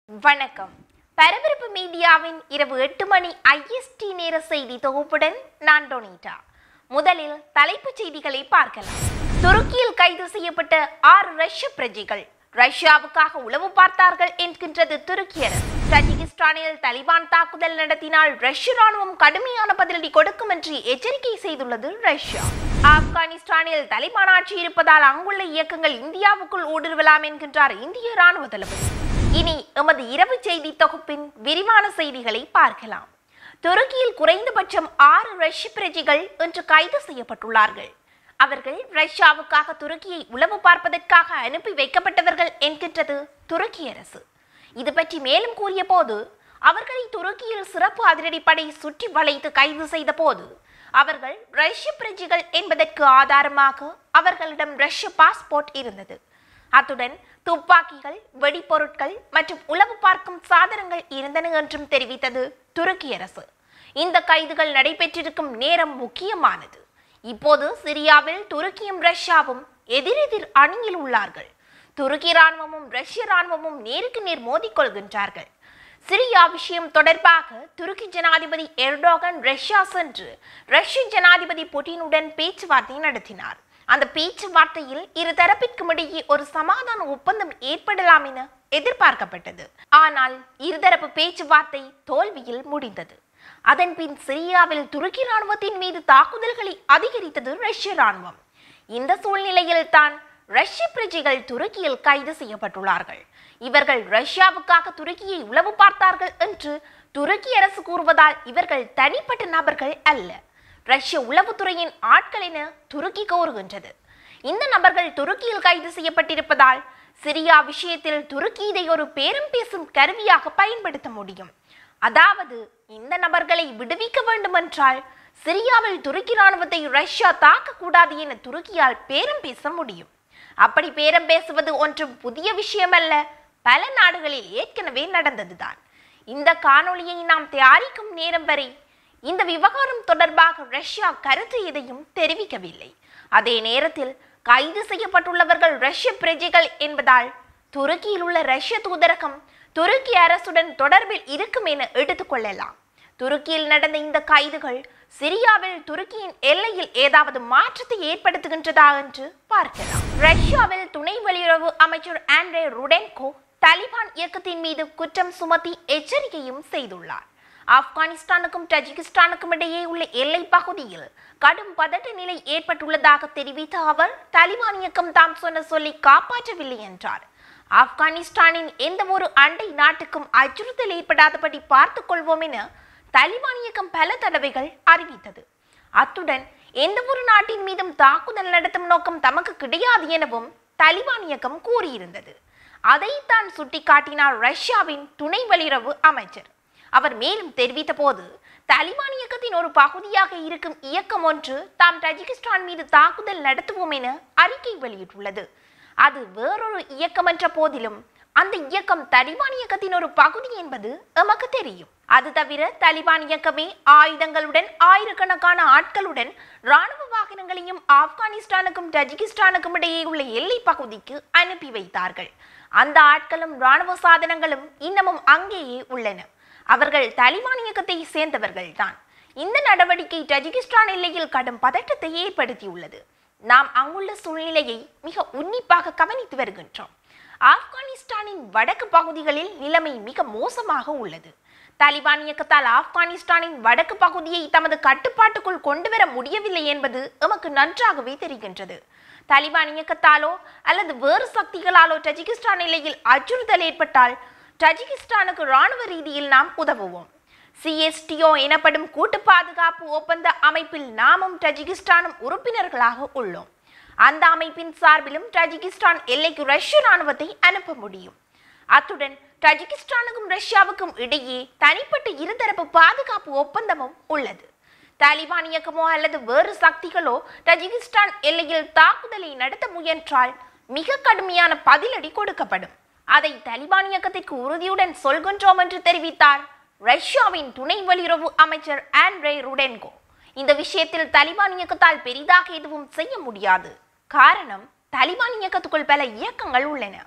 வணக்கம் பரபரப்பு மீடியாவின் இரவு எட்டு மணி ஐஎஸ்டி நேர செய்தி தொகுப்புடன் நான் டொனிட்டா முதலில் தலைப்புச் செய்திகளை பார்க்கலாம் துருக்கியில் கைது செய்யப்பட்ட ஆறு ரஷ்ய பிரஜைகள் ரஷ்யாவுக்காக உளவு பார்த்தார்கள் என்கின்றது துருக்கி அரசு தஜிகிஸ்தானில் தலிபான் தாக்குதல் நடத்தினால் ரஷ்ய ராணுவம் கடுமையான பதிலடி கொடுக்கும் என்று எச்சரிக்கை செய்துள்ளது ரஷ்யா ஆப்கானிஸ்தானில் தலிபான் ஆட்சி இருப்பதால் அங்குள்ள இயக்கங்கள் இந்தியாவுக்குள் ஊடுருவலாம் என்கின்றார் இந்திய ராணுவ தளபதி இனி எமது இரவு செய்தி தொகுப்பின் விரிவான செய்திகளை பார்க்கலாம் துருக்கியில் குறைந்தபட்சம் ஆறு ரஷ்ய பிரஜைகள் இன்று கைது செய்யப்பட்டுள்ளார்கள் அவர்கள் ரஷ்யாவுக்காக துருக்கியை உளவு பார்ப்பதற்காக அனுப்பி வைக்கப்பட்டவர்கள் என்கின்றது துருக்கி அரசு இது பற்றி மேலும் கூறிய போது அவர்களை துருக்கியில் சிறப்பு அதிரடிப்படை சுற்றி வளைத்து கைது செய்த போது அவர்கள் ரஷ்ய பிரஜைகள் என்பதற்கு ஆதாரமாக அவர்களிடம் ரஷ்ய பாஸ்போர்ட் இருந்தது அத்துடன் துப்பாக்கிகள் வெடிபொருட்கள் மற்றும் உளவு பார்க்கும் சாதனங்கள் இருந்தன என்றும் தெரிவித்தது துருக்கி அரசு இந்த கைதுகள் நடைபெற்றிருக்கும் நேரம் முக்கியமானது இப்போது சிரியாவில் துருக்கியும் ரஷ்யாவும் எதிரெதிர் அணியில் உள்ளார்கள் துருக்கி ராணுவமும் ரஷ்ய ராணுவமும் நேருக்கு நேர் மோதிக்கொள்கின்றார்கள் சிரியா விஷயம் தொடர்பாக துருக்கி ஜனாதிபதி எர்டோகன் ரஷ்யா சென்று ரஷ்ய ஜனாதிபதி புட்டினுடன் பேச்சுவார்த்தை நடத்தினார் அந்த பேச்சுவார்த்தையில் இரு தரப்பிற்கும் இடையே ஒரு சமாதான ஒப்பந்தம் ஏற்படலாம் என எதிர்பார்க்கப்பட்டது ஆனால் இருதரப்பு பேச்சுவார்த்தை தோல்வியில் முடிந்தது அதன் பின் சிரியாவில் துருக்கி ராணுவத்தின் மீது தாக்குதல்களை அதிகரித்தது ரஷ்ய ராணுவம் இந்த சூழ்நிலையில் தான் ரஷ்ய பிரஜைகள் துருக்கியில் கைது செய்யப்பட்டுள்ளார்கள் இவர்கள் ரஷ்யாவுக்காக துருக்கியை உளவு பார்த்தார்கள் என்று துருக்கி அரசு கூறுவதால் இவர்கள் தனிப்பட்ட நபர்கள் அல்ல ரஷ்ய உளவுத்துறையின் ஆட்கள் என துருக்கி கோருகின்றது இந்த நபர்கள் துருக்கியில் கைது செய்யப்பட்டிருப்பதால் சிரியா விஷயத்தில் துருக்கி இதை ஒரு பேரம் பேசும் கருவியாக பயன்படுத்த முடியும் அதாவது இந்த நபர்களை விடுவிக்க வேண்டுமென்றால் சிரியாவில் துருக்கி ராணுவத்தை ரஷ்யா தாக்கக்கூடாது என துருக்கியால் பேரம் பேச முடியும் அப்படி பேரம் பேசுவது ஒன்றும் புதிய விஷயமல்ல பல நாடுகளில் ஏற்கனவே நடந்ததுதான் இந்த காணொளியை நாம் தயாரிக்கும் நேரம் வரை இந்த விவகாரம் தொடர்பாக ரஷ்யா கருத்து எதையும் தெரிவிக்கவில்லை அதே நேரத்தில் கைது செய்யப்பட்டுள்ளவர்கள் ரஷ்ய பிரஜைகள் என்பதால் துருக்கியில் உள்ள ரஷ்ய தூதரகம் துருக்கி அரசுடன் தொடர்பில் இருக்கும் என எடுத்துக்கொள்ளலாம் துருக்கியில் நடந்த இந்த கைதுகள் சிரியாவில் துருக்கியின் எல்லையில் ஏதாவது மாற்றத்தை ஏற்படுத்துகின்றதா என்று பார்க்கலாம் ரஷ்யாவில் துணை வெளியுறவு அமைச்சர் ஆண்ட்ரே ருடென்கோ தலிபான் இயக்கத்தின் மீது குற்றம் சுமத்தி எச்சரிக்கையும் செய்துள்ளார் ஆப்கானிஸ்தானுக்கும் தஜிகிஸ்தானுக்கும் இடையே உள்ள எல்லை பகுதியில் கடும் பதட்ட நிலை ஏற்பட்டுள்ளதாக தெரிவித்த அவர் தலிபான் இயக்கம் தாம் சொன்ன சொல்லி காப்பாற்றவில்லை என்றார் ஆப்கானிஸ்தானின் எந்த ஒரு அண்டை நாட்டுக்கும் அச்சுறுத்தல் ஏற்படாதபடி பார்த்துக் கொள்வோம் என தலிபான் இயக்கம் பல தடவைகள் அறிவித்தது அத்துடன் எந்த ஒரு நாட்டின் மீதும் தாக்குதல் நடத்தும் நோக்கம் தமக்கு கிடையாது எனவும் தலிபான் இயக்கம் கூறியிருந்தது அதைத்தான் சுட்டிக்காட்டினார் ரஷ்யாவின் துணை வெளியுறவு அமைச்சர் அவர் மேலும் தெரிவித்த போது தலிபான் இயக்கத்தின் ஒரு பகுதியாக இருக்கும் இயக்கம் ஒன்று தாம் தஜிகிஸ்தான் மீது தாக்குதல் நடத்துவோம் என அறிக்கை வெளியிட்டுள்ளது அது வேறொரு இயக்கம் என்ற போதிலும் அந்த இயக்கம் தலிபான் இயக்கத்தின் ஒரு பகுதி என்பது எமக்கு தெரியும் அது தவிர தலிபான் இயக்கமே ஆயுதங்களுடன் ஆயிரக்கணக்கான ஆட்களுடன் ராணுவ வாகனங்களையும் ஆப்கானிஸ்தானுக்கும் தஜிகிஸ்தானுக்கும் இடையே உள்ள எல்லை பகுதிக்கு அனுப்பி வைத்தார்கள் அந்த ஆட்களும் ராணுவ சாதனங்களும் இன்னமும் அங்கேயே உள்ளன அவர்கள் தலிபான் இயக்கத்தை சேர்ந்தவர்கள் தான் இந்த நடவடிக்கை தஜிகிஸ்தான் எல்லையில் கடும் பதட்டத்தை ஏற்படுத்தியுள்ளது நாம் அங்குள்ள சூழ்நிலையை மிக உன்னிப்பாக கவனித்து வருகின்றோம் ஆப்கானிஸ்தானின் வடக்கு பகுதிகளில் நிலைமை மிக மோசமாக உள்ளது தாலிபான் இயக்கத்தால் ஆப்கானிஸ்தானின் வடக்கு பகுதியை தமது கட்டுப்பாட்டுக்குள் கொண்டு வர முடியவில்லை என்பது எமக்கு நன்றாகவே தெரிகின்றது தாலிபான் இயக்கத்தாலோ அல்லது வேறு சக்திகளாலோ தஜிகிஸ்தான் எல்லையில் அச்சுறுத்தல் ஏற்பட்டால் தஜிகிஸ்தானுக்கு ராணுவ ரீதியில் நாம் உதவுவோம் சிஎஸ்டிஓ எனப்படும் கூட்டு பாதுகாப்பு ஒப்பந்த அமைப்பில் நாமும் தஜிகிஸ்தானும் உறுப்பினர்களாக உள்ளோம் அந்த அமைப்பின் சார்பிலும் தஜிகிஸ்தான் எல்லைக்கு ரஷ்ய ராணுவத்தை அனுப்ப முடியும் அத்துடன் தஜிகிஸ்தானுக்கும் ரஷ்யாவுக்கும் இடையே தனிப்பட்ட இருதரப்பு பாதுகாப்பு ஒப்பந்தமும் உள்ளது தாலிபான் இயக்கமோ அல்லது வேறு சக்திகளோ தஜிகிஸ்தான் எல்லையில் தாக்குதலை நடத்த முயன்றால் மிக கடுமையான பதிலடி கொடுக்கப்படும் அதை தலிபான் இயக்கத்திற்கு உறுதியுடன் சொல்கின்றோம் என்று தெரிவித்தார் ரஷ்யாவின் துணை வெளியுறவு அமைச்சர் ஆண்ட்ரே ருடென்கோ இந்த விஷயத்தில் தலிபான் இயக்கத்தால் பெரிதாக எதுவும் செய்ய முடியாது காரணம் தலிபான் இயக்கத்துக்குள் பல இயக்கங்கள் உள்ளன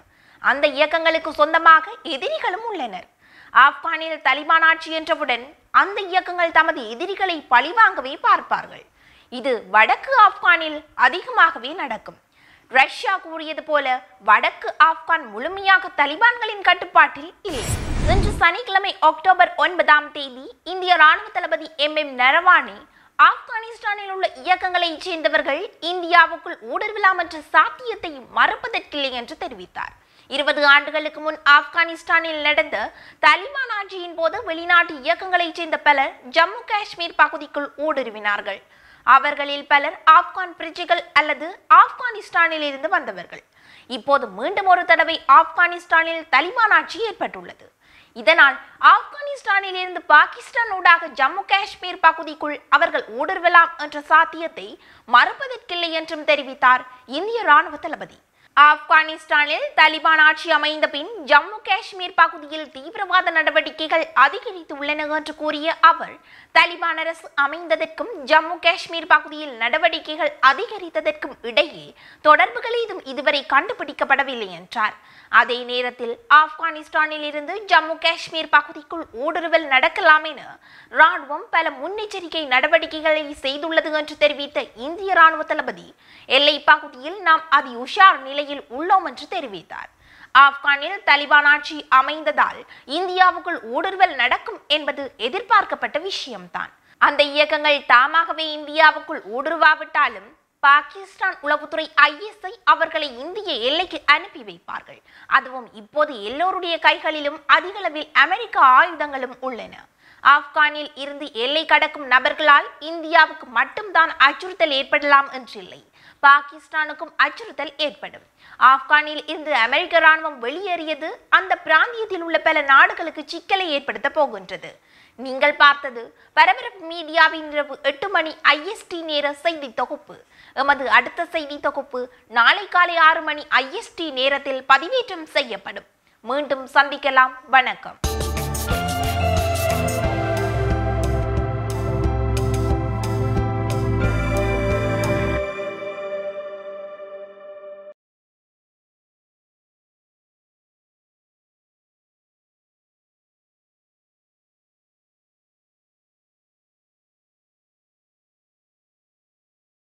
அந்த இயக்கங்களுக்கு சொந்தமாக எதிரிகளும் உள்ளனர் ஆப்கானில் தலிபான் ஆட்சி என்றவுடன் அந்த இயக்கங்கள் தமது எதிரிகளை பழிவாங்கவே பார்ப்பார்கள் இது வடக்கு ஆப்கானில் அதிகமாகவே நடக்கும் ரஷ்யா கூறியது போல வடக்கு ஆப்கான் முழுமையாக தலிபான்களின் கட்டுப்பாட்டில் இல்லை இன்று சனிக்கிழமை அக்டோபர் ஒன்பதாம் தேதி இந்திய ராணுவ தளபதி எம் எம் நரவானே ஆப்கானிஸ்தானில் உள்ள இயக்கங்களைச் சேர்ந்தவர்கள் இந்தியாவுக்குள் ஊடுருவலாம் என்ற சாத்தியத்தை மறுப்பதற்கில்லை என்று தெரிவித்தார் இருபது ஆண்டுகளுக்கு முன் ஆப்கானிஸ்தானில் நடந்த தலிபான் ஆட்சியின் போது வெளிநாட்டு இயக்கங்களைச் சேர்ந்த பலர் ஜம்மு காஷ்மீர் பகுதிக்குள் ஊடுருவினார்கள் அவர்களில் பலர் ஆப்கான் பிரஜைகள் அல்லது ஆப்கானிஸ்தானில் இருந்து வந்தவர்கள் இப்போது மீண்டும் ஒரு தடவை ஆப்கானிஸ்தானில் தலிபான் ஆட்சி ஏற்பட்டுள்ளது இதனால் ஆப்கானிஸ்தானில் இருந்து பாகிஸ்தான் ஊடாக ஜம்மு காஷ்மீர் பகுதிக்குள் அவர்கள் ஊடுருவலாம் என்ற சாத்தியத்தை மறுப்பதற்கில்லை என்றும் தெரிவித்தார் இந்திய ராணுவ தளபதி ஆப்கானிஸ்தானில் தலிபான் ஆட்சி அமைந்த பின் ஜம்மு காஷ்மீர் பகுதியில் தீவிரவாத நடவடிக்கைகள் அதிகரித்துள்ளன என்று கூறிய அவர் தலிபான் அரசு அமைந்ததற்கும் ஜம்மு காஷ்மீர் பகுதியில் நடவடிக்கைகள் அதிகரித்ததற்கும் இடையே தொடர்புகள் ஏதும் இதுவரை கண்டுபிடிக்கப்படவில்லை என்றார் அதே நேரத்தில் ஆப்கானிஸ்தானில் இருந்து ஜம்மு காஷ்மீர் பகுதிக்குள் ஊடுருவல் நடக்கலாம் என ராணுவம் பல முன்னெச்சரிக்கை நடவடிக்கைகளை செய்துள்ளது என்று தெரிவித்த இந்திய ராணுவ தளபதி எல்லை பகுதியில் நாம் அதி உஷார் நிலையில் உள்ளோம் என்று தெரிவித்தார் ஆப்கானில் தலிபான் ஆட்சி அமைந்ததால் இந்தியாவுக்குள் ஊடுருவல் நடக்கும் என்பது எதிர்பார்க்கப்பட்ட விஷயம்தான் அந்த இயக்கங்கள் தாமாகவே இந்தியாவுக்குள் ஊடுருவாவிட்டாலும் பாகிஸ்தான் உளவுத்துறை ஐஎஸ்ஐ அவர்களை இந்திய எல்லைக்கு அனுப்பி வைப்பார்கள் அதுவும் இப்போது எல்லோருடைய கைகளிலும் அதிகளவில் அமெரிக்க ஆயுதங்களும் உள்ளன ஆப்கானில் இருந்து எல்லை கடக்கும் நபர்களால் இந்தியாவுக்கு மட்டும்தான் அச்சுறுத்தல் ஏற்படலாம் என்றில்லை பாகிஸ்தானுக்கும் அச்சுறுத்தல் ஏற்படும் ஆப்கானில் இருந்து அமெரிக்க ராணுவம் வெளியேறியது அந்த பிராந்தியத்தில் உள்ள பல நாடுகளுக்கு சிக்கலை ஏற்படுத்த போகின்றது நீங்கள் பார்த்தது பரபரப்பு மீடியாவின் இரவு எட்டு மணி ஐஎஸ்டி நேர செய்தி தொகுப்பு எமது அடுத்த செய்தி தொகுப்பு நாளை காலை ஆறு மணி ஐஎஸ்டி நேரத்தில் பதிவேற்றம் செய்யப்படும் மீண்டும் சந்திக்கலாம் வணக்கம்